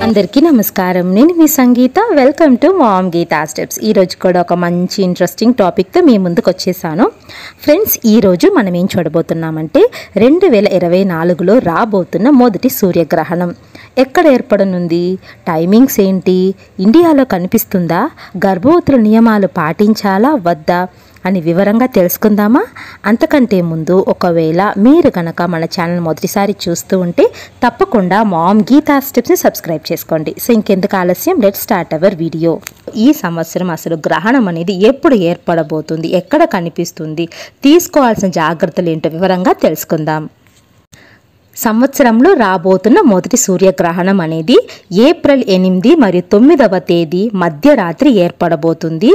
అందరికీ నమస్కారం నేను మీ Sangeetha welcome to mom Geetha steps ఈరోజు కూడా ఒక మంచి ఇంట్రెస్టింగ్ టాపిక్తో మీ ముందుకు వచ్చేసాను ఫ్రెండ్స్ ఈరోజు మనం ఏం చూడబోతున్నామంటే రెండు వేల ఇరవై నాలుగులో రాబోతున్న మొదటి సూర్యగ్రహణం ఎక్కడ ఏర్పడనుంది టైమింగ్స్ ఏంటి ఇండియాలో కనిపిస్తుందా గర్భవతుల నియమాలు పాటించాలా వద్దా అని వివరంగా తెలుసుకుందామా అంతకంటే ముందు ఒకవేళ మీరు కనుక మన ఛానల్ మొదటిసారి చూస్తూ ఉంటే తప్పకుండా మామ్ గీతా స్టెప్స్ని సబ్స్క్రైబ్ చేసుకోండి సో ఇంకెందుకు ఆలస్యం లెట్ స్టార్ట్ అవర్ వీడియో ఈ సంవత్సరం అసలు గ్రహణం అనేది ఎప్పుడు ఏర్పడబోతుంది ఎక్కడ కనిపిస్తుంది తీసుకోవాల్సిన జాగ్రత్తలు ఏంటో వివరంగా తెలుసుకుందాం సంవత్సరంలో రాబోతున్న మొదటి సూర్యగ్రహణం అనేది ఏప్రిల్ ఎనిమిది మరియు తొమ్మిదవ తేదీ మధ్యరాత్రి ఏర్పడబోతుంది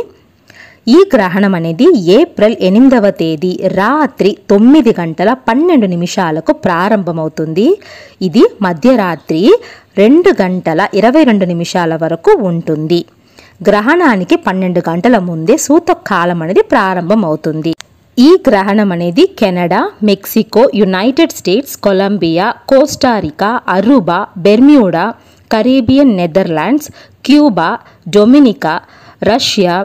ఈ గ్రహణం అనేది ఏప్రిల్ ఎనిమిదవ తేదీ రాత్రి తొమ్మిది గంటల పన్నెండు నిమిషాలకు ప్రారంభమవుతుంది ఇది మధ్యరాత్రి రెండు గంటల ఇరవై రెండు నిమిషాల వరకు ఉంటుంది గ్రహణానికి పన్నెండు గంటల ముందే సూతకాలం అనేది ప్రారంభమవుతుంది ఈ గ్రహణం అనేది Canada Mexico United States Colombia Costa Rica Aruba Bermuda Caribbean Netherlands Cuba Dominica Russia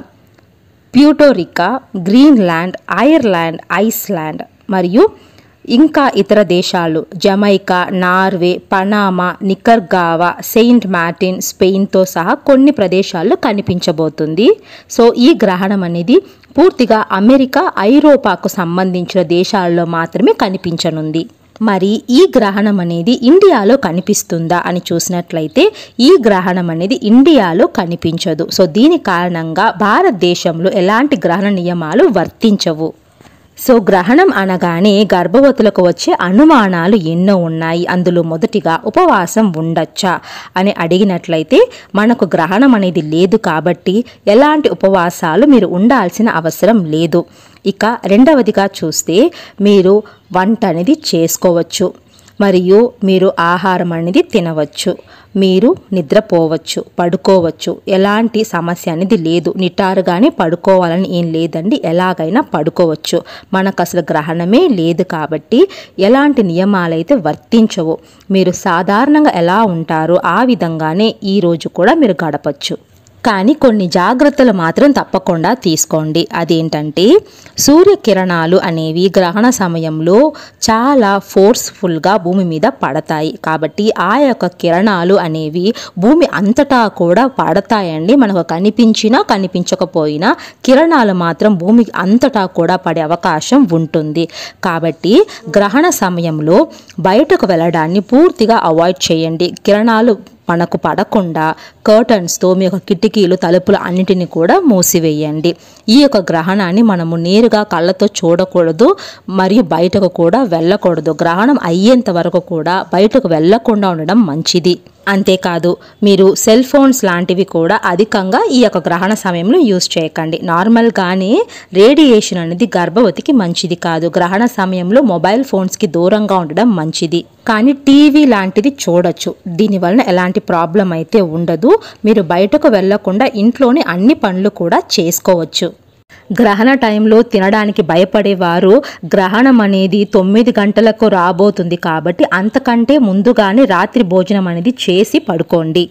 Puerto Rico Greenland Ireland Iceland మరియు ఇంకా ఇతర దేశాలు Jamaica Norway Panama Nicaragua Saint Martin స్పెయిన్తో సహా కొన్ని ప్రదేశాల్లో కనిపించబోతుంది సో ఈ గ్రహణం అనేది పూర్తిగా అమెరికా ఐరోపాకు సంబంధించిన దేశాల్లో మాత్రమే కనిపించనుంది మరి ఈ గ్రహణం అనేది ఇండియాలో కనిపిస్తుందా అని చూసినట్లయితే ఈ గ్రహణం అనేది ఇండియాలో కనిపించదు సో దీని కారణంగా భారతదేశంలో ఎలాంటి గ్రహణ నియమాలు వర్తించవు సో గ్రహణం అనగానే గర్భవతులకు వచ్చే అనుమానాలు ఎన్నో ఉన్నాయి అందులో మొదటిగా ఉపవాసం ఉండొచ్చా అని అడిగినట్లయితే మనకు గ్రహణం అనేది లేదు కాబట్టి ఎలాంటి ఉపవాసాలు మీరు ఉండాల్సిన అవసరం లేదు ఇక రెండవదిగా చూస్తే మీరు వంట అనేది చేసుకోవచ్చు మరియు మీరు ఆహారం అనేది తినవచ్చు మీరు నిద్రపోవచ్చు పడుకోవచ్చు ఎలాంటి సమస్య అనేది లేదు నిటారుగానే పడుకోవాలని ఏం లేదండి ఎలాగైనా పడుకోవచ్చు మనకు అసలు గ్రహణమే లేదు కాబట్టి ఎలాంటి నియమాలైతే వర్తించవు మీరు సాధారణంగా ఎలా ఉంటారో ఆ విధంగానే ఈ రోజు కూడా మీరు గడపచ్చు కానీ కొన్ని జాగ్రత్తలు మాత్రం తప్పకుండా తీసుకోండి అదేంటంటే సూర్యకిరణాలు అనేవి గ్రహణ సమయంలో చాలా ఫోర్స్ఫుల్గా భూమి మీద పడతాయి కాబట్టి ఆ యొక్క కిరణాలు అనేవి భూమి అంతటా కూడా పడతాయండి మనకు కనిపించినా కనిపించకపోయినా కిరణాలు మాత్రం భూమి అంతటా కూడా పడే అవకాశం ఉంటుంది కాబట్టి గ్రహణ సమయంలో బయటకు వెళ్ళడాన్ని పూర్తిగా అవాయిడ్ చేయండి కిరణాలు మనకు పడకుండా కర్టన్స్తో మీ యొక్క కిటికీలు తలుపులు అన్నిటిని కూడా మూసివేయండి ఈ యొక్క గ్రహణాన్ని మనము నేరుగా కళ్ళతో చూడకూడదు మరియు బయటకు కూడా వెళ్ళకూడదు గ్రహణం అయ్యేంత వరకు కూడా బయటకు వెళ్ళకుండా ఉండడం మంచిది అంతేకాదు మీరు సెల్ ఫోన్స్ లాంటివి కూడా అధికంగా ఈ యొక్క గ్రహణ సమయంలో యూజ్ చేయకండి నార్మల్గానే రేడియేషన్ అనేది గర్భవతికి మంచిది కాదు గ్రహణ సమయంలో మొబైల్ ఫోన్స్కి దూరంగా ఉండడం మంచిది కానీ టీవీ లాంటిది చూడొచ్చు దీనివలన ఎలాంటి ప్రాబ్లం అయితే ఉండదు మీరు బయటకు వెళ్లకుండా ఇంట్లోనే అన్ని పనులు కూడా చేసుకోవచ్చు గ్రహణ టైంలో తినడానికి భయపడేవారు గ్రహణం అనేది తొమ్మిది గంటలకు రాబోతుంది కాబట్టి అంతకంటే ముందుగానే రాత్రి భోజనం అనేది చేసి పడుకోండి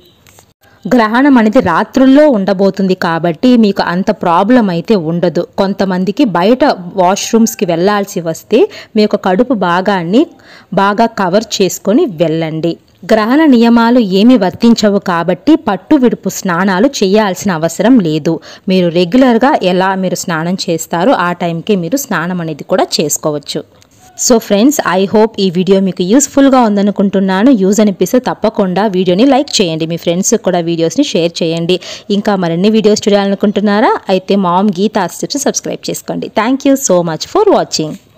గ్రహణం అనేది రాత్రుల్లో ఉండబోతుంది కాబట్టి మీకు అంత ప్రాబ్లం అయితే ఉండదు కొంతమందికి బయట వాష్రూమ్స్కి వెళ్ళాల్సి వస్తే మీ యొక్క కడుపు భాగాన్ని బాగా కవర్ చేసుకొని వెళ్ళండి గ్రహణ నియమాలు ఏమి వర్తించవు కాబట్టి పట్టు విడుపు స్నానాలు చేయాల్సిన అవసరం లేదు మీరు రెగ్యులర్గా ఎలా మీరు స్నానం చేస్తారో ఆ టైంకి మీరు స్నానం అనేది కూడా చేసుకోవచ్చు సో ఫ్రెండ్స్ ఐ హోప్ ఈ వీడియో మీకు యూస్ఫుల్గా ఉందనుకుంటున్నాను యూజ్ అనిపిస్తే తప్పకుండా వీడియోని లైక్ చేయండి మీ ఫ్రెండ్స్ కూడా వీడియోస్ని షేర్ చేయండి ఇంకా మరిన్ని వీడియోస్ చూడాలనుకుంటున్నారా అయితే మామ్ గీతా స్టెప్స్ సబ్స్క్రైబ్ చేసుకోండి thank you so much for watching